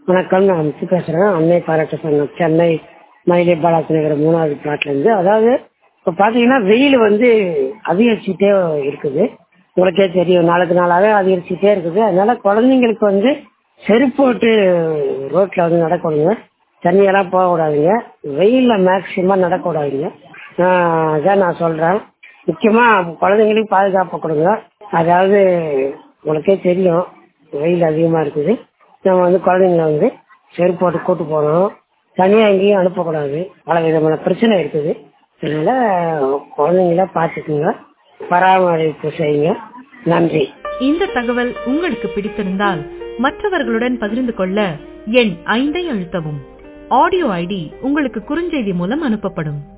வணக்கம் நான் மிச்சு பேசுறேன் அன்னை பாராட்டு சங்கம் சென்னை மயிலை பாலாஜி நகர் மூணாவது பிளாட்ல இருந்து அதாவது இப்ப பாத்தீங்கன்னா வெயில் வந்து அதிகரிச்சுட்டே இருக்குது உங்களுக்கே தெரியும் நாளுக்கு நாளாவே அதிகரிச்சுட்டே இருக்குது அதனால குழந்தைங்களுக்கு வந்து செருப்பு போட்டு ரோட்ல வந்து நடக்கணுங்க தண்ணியெல்லாம் போகக்கூடாதுங்க வெயில்ல மேக்சிமம் நடக்கக்கூடாதுங்க ஆஹ் அதான் நான் சொல்றேன் முக்கியமா குழந்தைங்களுக்கு பாதுகாப்பு கொடுங்க அதாவது உங்களுக்கே தெரியும் வெயில் அதிகமா இருக்குது நம்ம வந்து குழந்தைங்களை வந்து செருப்பு போட்டு கூட்டு போகணும் தனியா எங்கேயும் அனுப்பக்கூடாது பல விதமான பிரச்சனை இருக்குது அதனால குழந்தைங்கள பார்த்துக்குங்க பராமரிப்பு செய்யுங்க நன்றி இந்த தகவல் உங்களுக்கு பிடித்திருந்தால் மற்றவர்களுடன் பகிர்ந்து கொள்ள எண் ஐந்தை அழுத்தவும் ஆடியோ ஐடி உங்களுக்கு குறுஞ்செய்தி மூலம் அனுப்பப்படும்